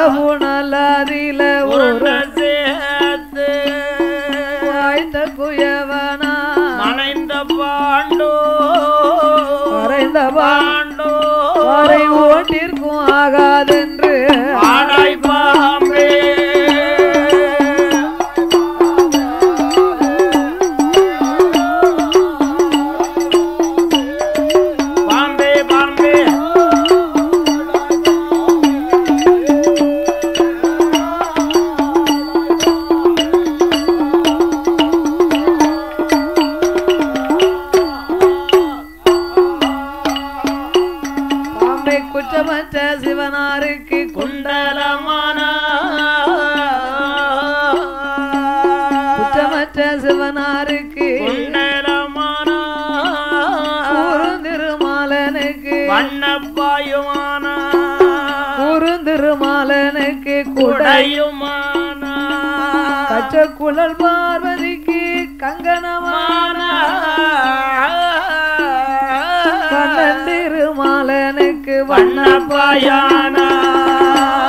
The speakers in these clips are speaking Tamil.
புனலாதில உருண்ட ஒரு சேர்த்து வாய்ந்த குயவனா மனைந்த பாண்டோ மறைந்த பாண்டோ பாறை ஓட்டிற்கும் ஆகாதென்று ஆடாய் பாம்பே பாம்பே பாம்பே பாம்பை குற்றமற்ற சிவனாருக்கு குண்டலமான குற்றமற்ற சிவனாருக்கு குண்டலமான குறுந்திருமாலனுக்கு வண்ணப்பாயுமான குறுந்திருமாலனுக்கு குடை குடையுமான கச்ச குழல் பார்வதிக்கு கங்கணமான கண்ணந்திருமாலனுக்கு வண்ணப்பாயான வண்ணப்பாயான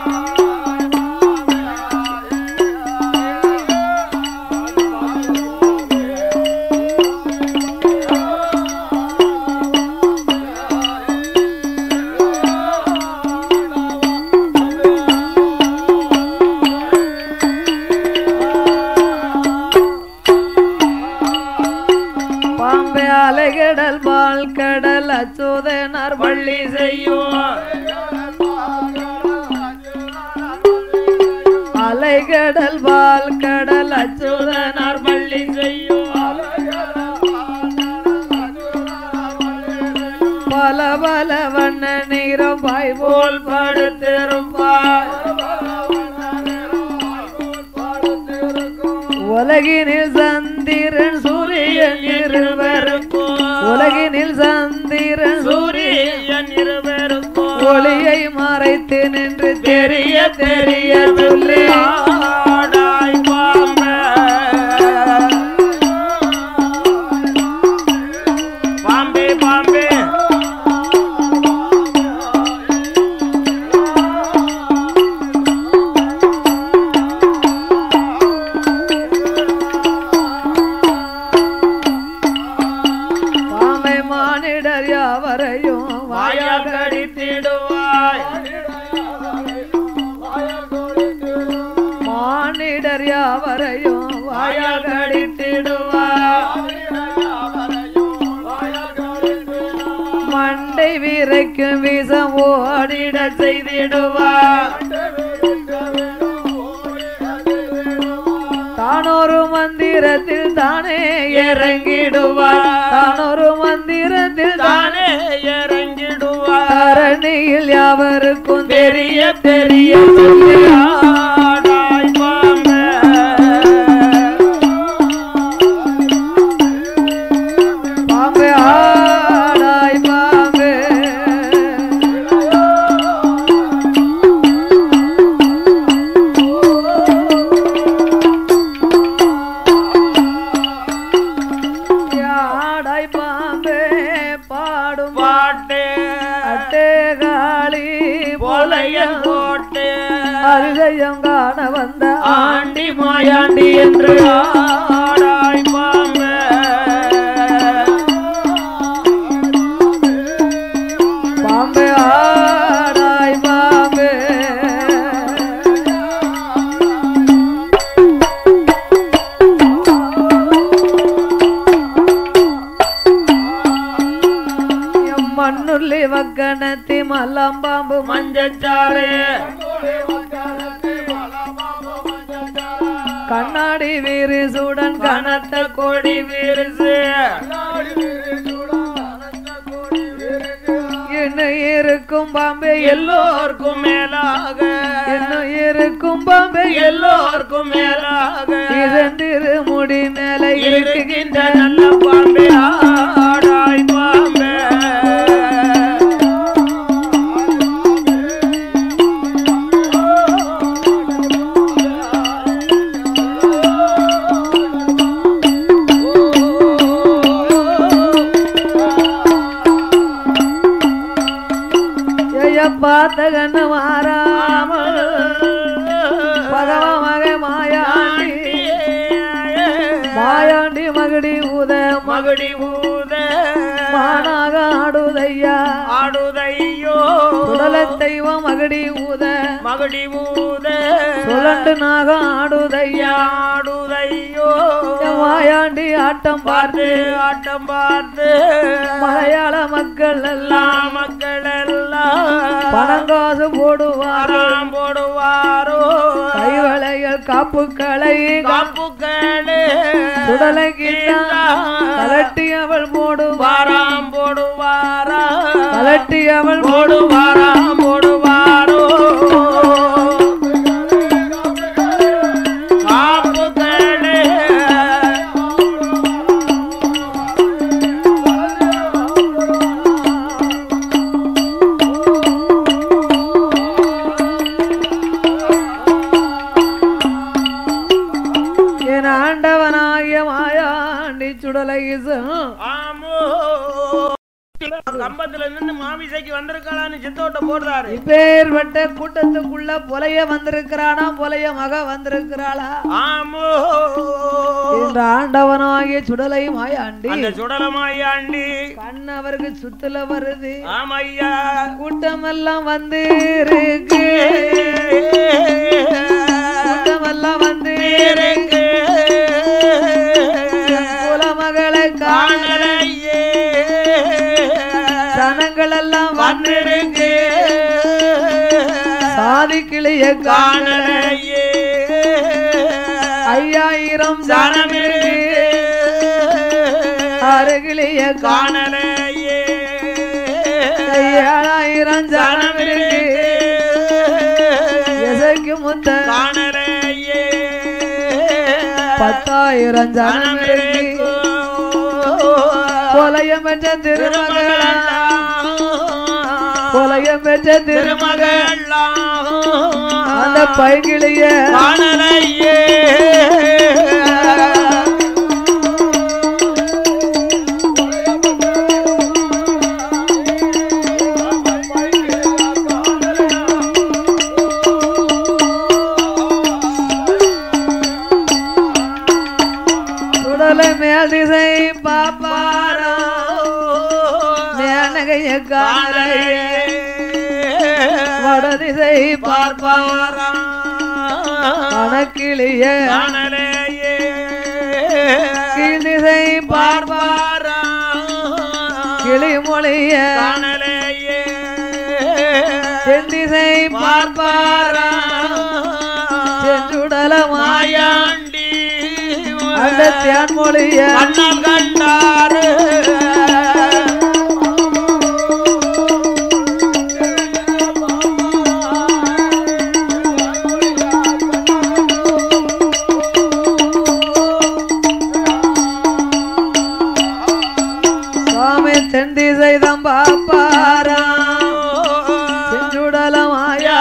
பாம்பை அலைகடல் பால் கடல் அச்சோதனார் பள்ளி செய்யும் அலைகடல் பால் கடல் அச்சோதனார் சூதனார் பள்ளி செய்யும் பல பல வண்ண நீரம் பாய் போல் படுத்திருப்பார் உலகினில் சந்திரன் சூரியன் இருவர் உலகினில் சந்திரன் சூரியன் சூரியன் இருவருக்கும் ஒளியை மறைத்து நின்று தெரிய தெரிய சொல்லி ஆடாய் பாம்பே. பாம்பே பாம்பே பாமை மானிடர் யாவரையும் வாயால் கடித்திடுவாய் மானிடர் யாவரையும் வாயால் கடித்திடுவாய் மண்டை வீரைக்கும் வீசம் ஓடிட செய்திடுவார் தானொரு மந்திரத்தில் தானே இறங்கிடுவார் தானொரு மந்திரத்தில் தானே தானே இறங்கிடுவாய் தரணியில் யாவருக்கும் பெரிய பெரிய ஆடாய் பாம்பே. பாம்பு ஆடாய் பாம்பு ஆடாய் பாம்பே பாடும் பாட்டு அட்டே காளி போலையல் போட்டு அதிசயம் காண வந்த ஆண்டி மாயாண்டி என்று ஆடாய் பாம்பே. பாம்பு ஆடாய் பாம்பு மண்ணுள்ளி வக்கணத்தி மல்லம்பாம்பு மஞ்சச்சாறு கண்ணாடி வீரி சூடன் கனத்த கொடி விரிசு இன்னும் இருக்கும் பாம்பே எல்லோர்க்கும் மேலாக இன்னும் இருக்கும் பாம்பே எல்லோர்க்கும் மேலாக இரண்டிரு முடி மேல இருக்கின்ற இருக்கின்ற நல்ல பாம்பே ஆடாய் பாம்பே ஐய பார்த்த கண்ணு மாறாம மகுடி ஊத மானாக ஆடுதையா ஆடுதையோ சுடல தெய்வம் மகடி ஊத மகுடி ஊத சுழண்டு நாக ஆடுதையா ஆடுதையோ மாயாண்டி ஆட்டம் பார்த்து பார்த்து ஆட்டம் பார்த்து மலையாள மக்கள் எல்லாம் எல்லா மக்கள் எல்லாம் பணங்காசு போடுவார் ஆறாம் போடுவாரோ கைவளைகள் காப்புக்களை காப்புக்களே சுடலை கலட்டி அவள் போடுவார் வாராம் போடுவாரா கலட்டி அவள் போடுவாராம் போடுவாரோ காப்புக்களே என் ஆண்டவனாகிய மாயாண்டி சுடலை ஆமோ கம்பத்துல நின்னு மாமிசைக்கு வந்திருக்காளான்னு சித்தோட்ட போடுறாரு இப்பேற்பட்ட கூட்டத்துக்குள்ள புலைய வந்திருக்கிறானா புலைய மக வந்திருக்கிறாளா ஆமோ என்ற ஆண்டவனாகிய சுடலை மாயாண்டி அந்த சுடலமாயாண்டி கண் அவருக்கு சுத்துல வருது ஆமையா கூட்டமெல்லாம் வந்து இருக்கு கூட்டமெல்லாம் வந்து இருக்கு. குலமகளை காண காணலையே ஜனங்கள் எல்லாம் வந்து வந்திருக்கு சாதி கிளிய காண காணலையே ஐயாயிரம் ஜனம் ஜனம் இருக்கு இருக்கு ஆறு கிளிய காண காணலையே ஏழாயிரம் ஜனம் இருக்கு எசைக்கு முத்த காணலையே பத்தாயிரம் ஜனம் இருக்கு கொலையம் பெற்ற திருமகளா கொலையம் பெற்ற திருமகள் அந்த பைகிளிய காணலையே சுடலை மேல் திசை பாப்பாரா மேனகைய காலைய வட திசை பார்ப்பாரா கணக்கிளிய கீழ் திசை பார்ப்பார் கிளி மொழிய தென் திசை பார்ப்பாரா செஞ்சுடலமாயா அந்த தேன் மொழிய கண்டாரு சுவாமி தென் திசை தான் பார்ப்பாரா செஞ்சுடலமாயா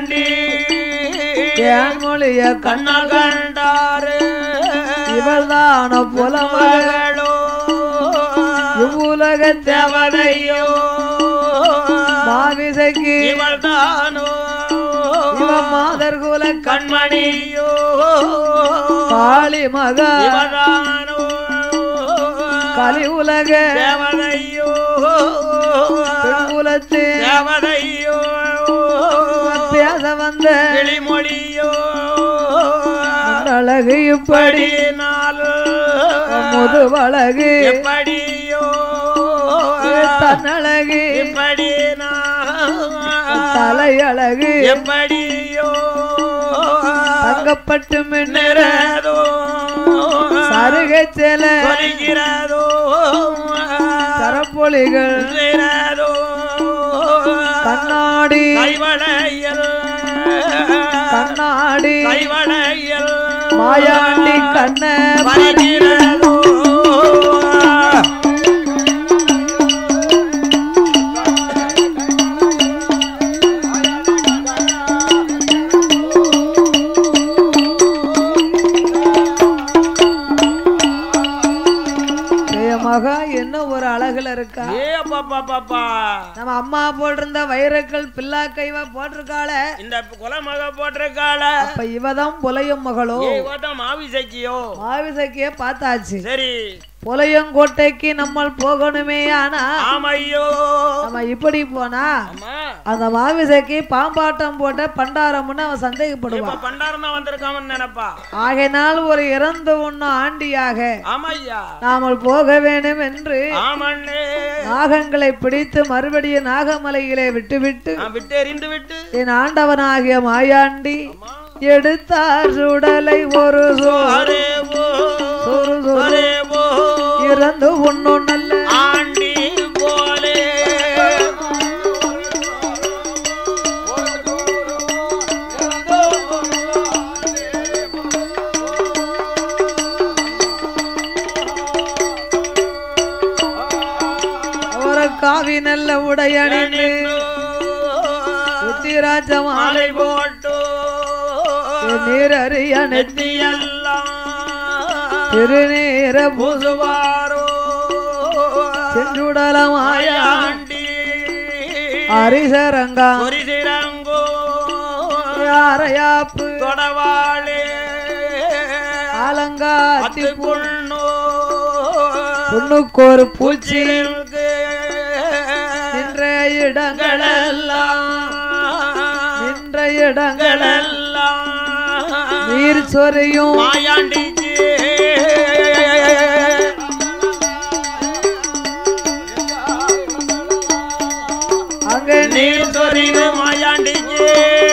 தேன் மொழிய கண்ணா கண்ணால் கண்டாரு இவள் தான புலமகள் மகளோ இவ்வுலக தேவதையோ தேவதையோ மாவிசைக்கு இவள் தானோ இவ மாதர் குல கண்மணியோ காளி மகா இவதானோ கலி உலக தேவதையோ குலத்து தேவதையோ பேச வந்த கிளிமொழியோ அழகு இப்படி படியினால் முதுவழகு எப்படியோ தன்னழகு எப்படி தலையழகு எப்படியோ தங்கப்பட்டு மின்னிற நிறதோ சருகை செல சொல்கிறதோ கரப்பொலிகள் நிறதோ கண்ணாடி கைவளையல் கண்ணாடி கைவளையல் மாயாண்டி கண்ண பறிகிறதோ ஏ மகா என்ன ஒரு அழகுல இருக்கா ஏ பாப்பா பாப்பா நம்ம அம்மா போட்டிருந்த வைரக்கல் பில்லா கைவா போட்டிருக்காள இந்த குலமக போட்டிருக்காள அப்ப இவதான் புலையும் மகளோ ஏ ஓட்டம் மாவி சக்கியோ மாவிசக்கிய பார்த்தாச்சு சரி புலையங்கோட்டைக்கு நம்ம போகணுமே ஆனா ஆமையோ நம்ம இப்படி போனா ஆமா அந்த மாமிசைக்கு பாம்பாட்டம் போட்ட பண்டாரம்னு அவன் சந்தேகப்படுவான் இப்ப பண்டாரம் தான் வந்திருக்காமன்னு நினைப்பா ஆகையினால் ஒரு இறந்து உண்ணும் ஆண்டியாக ஆமையா நாமல் போக வேண்டும் என்று ஆமண்ணே நாகங்களை பிடித்து மறுபடியும் நாகமலையிலே விட்டுவிட்டு நான் விட்டு எறிந்து விட்டு என் ஆண்டவனாகிய மாயாண்டி எடுத்தார் சுடலை ஒரு சோ- அரே ஓ சொரு சொரு அரே ஓ இறந்து உண்ணும் நல்ல ஆண்டி போலே அவர காவி நல்ல உடையணிந்து உத்திராஜமான மாலை போட்டு நீர் அறிய நெத்தியெல்லாம் திருநீர புது புதுவாரோ செஞ்சுடலமாயா மாயாண்டி அரிசரங்கா ஒரு சிறங்கோ யாரையாப்பு தொடவாளே அலங்காத்தி அத்து புண்ணோ பொண்ணுக்கு ஒரு பூச்சி பூச்சிலிருக்கு நின்ற இடங்களெல்லாம் நின்ற இடங்களெல்லாம் நீர் சொரியும் மாயாண்டிக்கு அங்க நீர் நீர் சொரிவு மாயாண்டிக்கு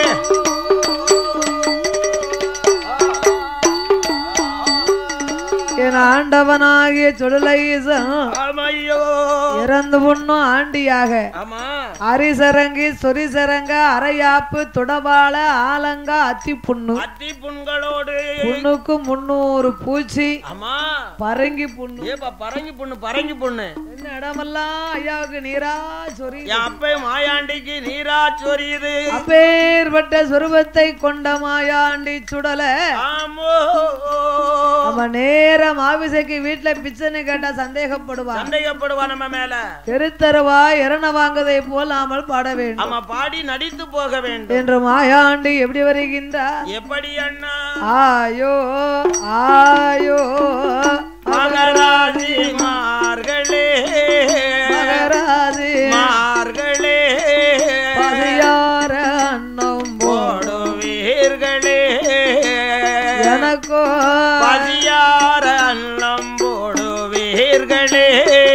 என் ஆண்டவனாகிய சுடலைசன் ஆமையோ இறந்து பொண்ணும் ஆண்டியாக ஆமா அரிசரங்கி சொரிசரங்க அரையாப்பு துடபால ஆலங்கா அத்தி புண்ணு அத்தி புண்களோடு புண்ணுக்கு முன்னூறு பூச்சி ஆமா பரங்கி புண்ணு ஏப்பா பரங்கி பொண்ணு பரங்கி பொண்ணு என்ன இடமெல்லாம் ஐயாவுக்கு நீரா சொரி என் அப்பே மாயாண்டிக்கு நீரா சொரியுது அப்பேற்பட்ட சொருபத்தை கொண்ட மாயாண்டி சுடல ஆமோ நம்ம நேர மாவிசைக்கு வீட்டுல பிச்சைன்னு கேட்டா சந்தேகப்படுவான் சந்தேகப்படுவா நம்ம மேல தெருத்தருவா இரண வாங்குவதை போல் நாமல் பாட வேண்டும் ஆமா பாடி நடித்து போக வேண்டும் என்று மாயாண்டி எப்படி வருகின்றார் எப்படி அண்ணா ஆயோ ஆயோ மகராஜி மார்களே மகராஜி மார்களே பதியார அன்னம் போடுவீர்களே எனக்கோ பதியார அன்னம் போடுவீர்களே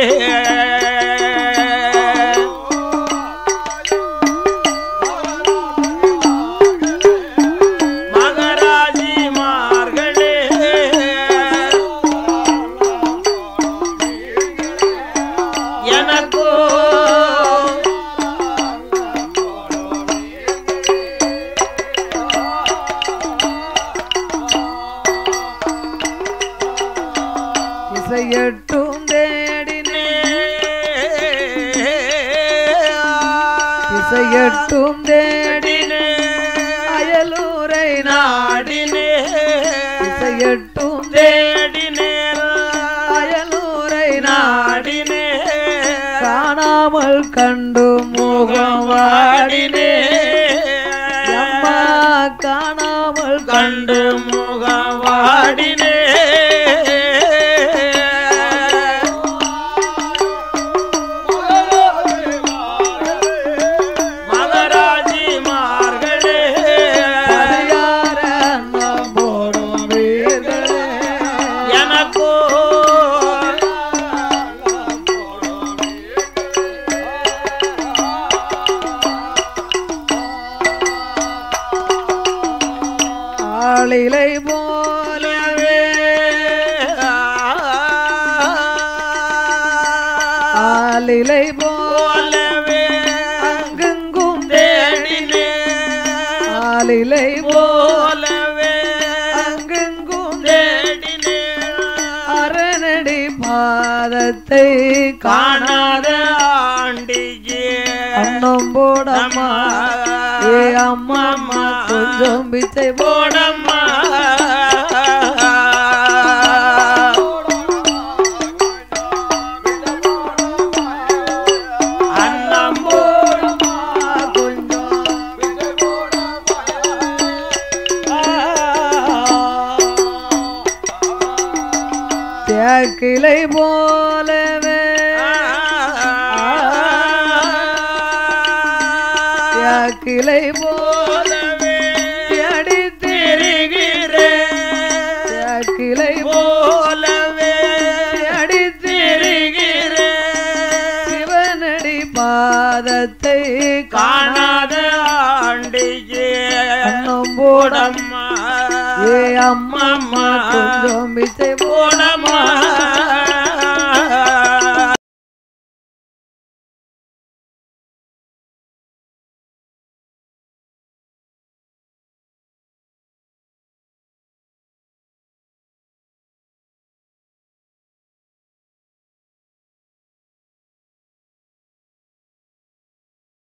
மகராஜி மார்களே எனக்கோ இசையட்டும் தேடினே இசையட்டும் தேடினே அயலூரை நாடினே இசையட்டும் அயலூரை நாடி காணாமல் கண்டு முகம் வாடினே அம்மா காணாமல் கண்டு முகவாடினே மகராஜி மார்களே பரியார அன்னம் போடும் வீரர்களே. எனக்கோ ஆளிலை போலவே ஆளிலை போல போலவே அங்கெங்கும் தேடினே ஆளிலை போல போலவே அங்கெங்கும் தேடினே அரணடி பாதத்தை காணாத காணாத ஆண்டியே அன்னம் போடம்மா ஏ அம்மா அம்மா கொஞ்சம் பிச்சை போட போடம்மா அன்னம் போடம்மா கொஞ்சம் தேக்கு கிளை போலவே கிளை போலவே அடித்திருக்கிறேன் கிளை போலவே அடித்திருக்கிறேன் சிவனடி பாதத்தை காணாத ஆண்டியே கண்ணும் போடம் போடம்மா ஏ அம்மா கொஞ்சம் மிச்சை போடம்மா